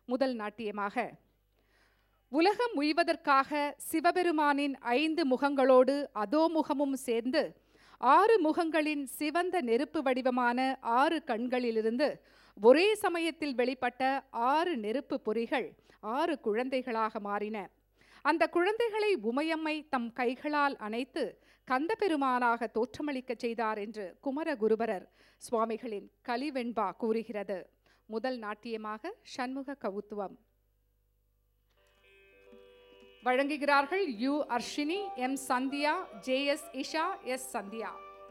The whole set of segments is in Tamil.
முதல் நாட்டியமாக உலகம் உய்வதற்காக சிவபெருமானின் ஐந்து முகங்களோடு அதோ முகமும் சேர்ந்து ஆறு முகங்களின் சிவந்த நெருப்பு வடிவமான ஆறு கண்களிலிருந்து ஒரே சமயத்தில் வெளிப்பட்ட ஆறு நெருப்பு பொறிகள் ஆறு குழந்தைகளாக மாறின அந்த குழந்தைகளை உமையம்மை தம் கைகளால் அணைத்து கந்தபெருமானாக தோற்றமளிக்கச் செய்தார் என்று குமரகுருபரர் சுவாமிகளின் கலிவெண்பா கூறுகிறது முதல் நாட்டியமாக சண்முக கவுத்துவம் வழங்குகிறார்கள் U Arshini M Sandhya J S Isha S Sandhya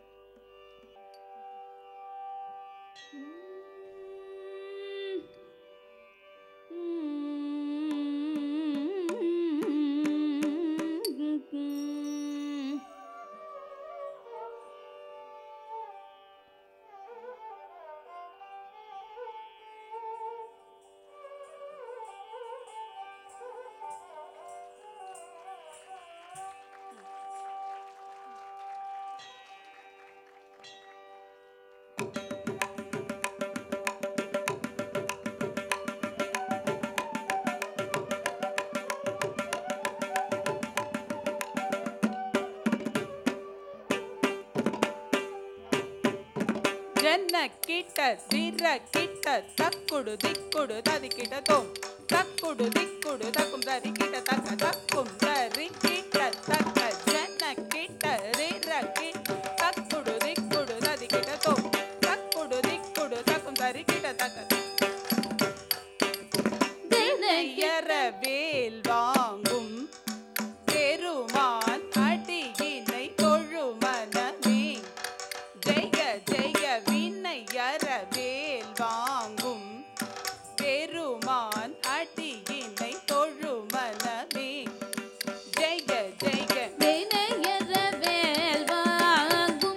ಜನ್ನ ಕಿಟ್ಟ ದಿರ ಕಿಟ್ಟ ತಕ್ಕುಡು ದಿಕ್ಕುಡು ದದಿ ಕಿಟ ತೋಂ ತಕ್ಕುಡು ದಿಕ್ಕುಡು ತಕ್ಕುಂ ದರಿ ಕಿಟ ತಕ್ಕ ತಕ್ಕುಂ ದರಿ ಕಿಟ ತಕ್ಕ ಜನ್ನ ಕಿಟ್ಟ ದಿರ ಕಿಟ್ಟ ತಕ್ಕುಡು ದಿಕ್ಕುಡು ದದಿ ಕಿಟ ತೋಂ ತಕ್ಕುಡು ದಿಕ್ಕುಡು ತಕ್ಕುಂ ದರಿ ಕಿಟ ತಕ್ಕ தினையற வேல் வாங்கும் பெருமான் அடியினை தொழுமனமே ஜெய ஜெய வினையற வேல் வாங்கும் பெருமான் அடியினை தொழுமனமே ஜெய ஜெய வினையறவேல் வாங்கும்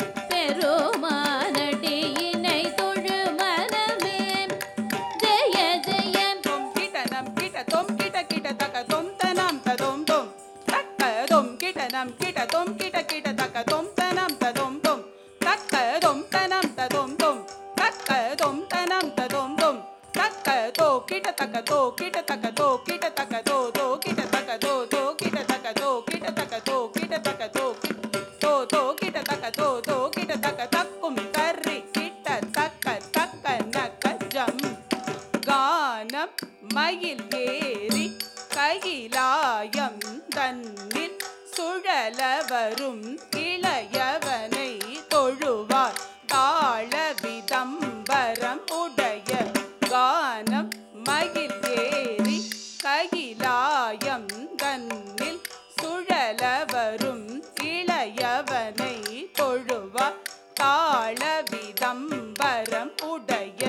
பெருமானடியினை தொழுமனமே ஜெய ஜெய தொம் கிட்ட நம் கிட்ட தொம் கிட்ட கிட்ட தக்க தொம் தனம் ததொம் தொம் தக்க தொம் கிட்ட நம் கிட்ட தொம் கிட்ட கிட்ட தக்க தொம் தனம் ததொம் தொம் தக்க தொம் தனம் ததொம் தொம் தக்க தொம் தனம் ததொம் தொம் தக்க தோ கிட்ட தக்க தோ கிட்ட தக்க தோ கிட்ட தக்க தோ தோ கிட்ட தக்க தோ தோ கிட்ட தக்க தோ கிட்ட தக்க தோ கிட்ட தக்க தோ தோ தோ கிட்ட தக்க தோ தோ கிட்ட தக்க தக்கும் தர்ரி கிட்ட தக்க தக்க நக்க ஜம் கானம் மயில் ஏறி கையிலாயம் தன்னில் சுழல வரும் இளையவனை தொழுவார் தாழ விதம்பரம் உடைய கானம் மயில் ஏறி கையிலாயம் தன்னில் சுழல வரும் இளையவனை தொழுவார் தாழ விதம்பரம் உடைய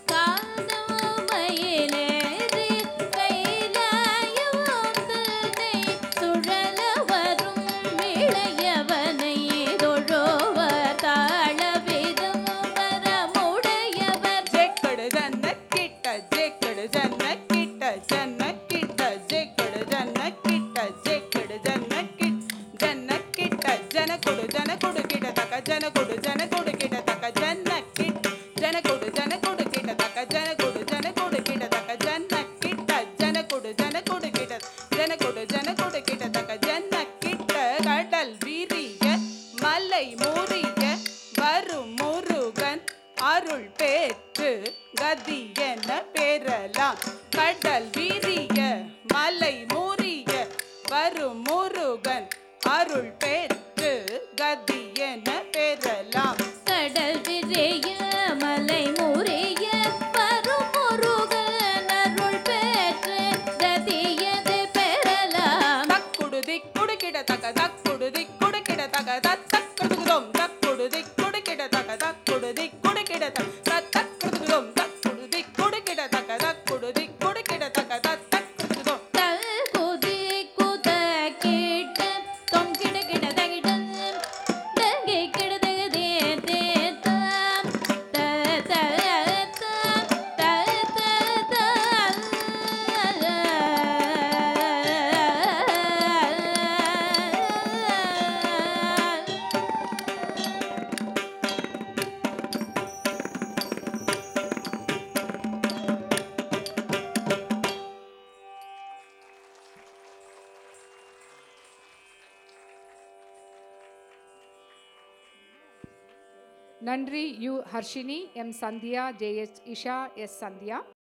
காணமயிலேறி கைலாயம் தன்னை சுழல வரும் இளையவனை தொழுவர் தாழவிதும் வரமுடையவர் ஜெக்கடு ஜன்ன கிட்ட ஜெக்கடு ஜன்ன கிட்ட ஜன்ன கிட்ட ஜெக்கடு ஜன்ன கிட்ட ஜெக்கடு ஜன்ன கிட்ட ஜன்ன கிட்ட ஜன கொடு ஜன கொடு கிட்ட தக்க ஜன கொடு ஜன கொடு கிட்ட தக்க ஜன்ன கிட்ட ஜன கொடு ஜன கொடு கிட்ட தக்க ஜன கொடு ஜன கொடு கிட்ட தக்க ஜன்ன கிட்ட ஜன கொடு ஜன கொடு கிட்ட ஜன கொடு ஜன கொடு கிட்ட தக்க ஜன்ன கிட்ட கடல் விரிய மலை முறிய வரும் முருகன் அருள் பெற்று கதி என பெறலாம் கடல் விரிய மலை முறிய வரும் முருகன் அருள் பெற்று கதி என பெறலாம் கடல் விரைய மலை முறிய வரும் முருகன் அருள் பெற்று கதியது பெறலாம் தக்குடு திக்குடு கிட தக்க தக்குடு திக்குடு கிட தக்க தத்தக்குடுதும் தக்குடு திக்குடு கிட தக்க தக்குடு திக்குடு கிட தக்க தத்தக்குடுதும் தக்குடு திக்குடு கிட தக்க தக்குடு திக்குடு கிட தக்க தத்தக்குடுதும் தல் குதி குத கிட்ட தொங்கிட கிட நன்றி U Harshini M Sandhya JS Isha S Sandhya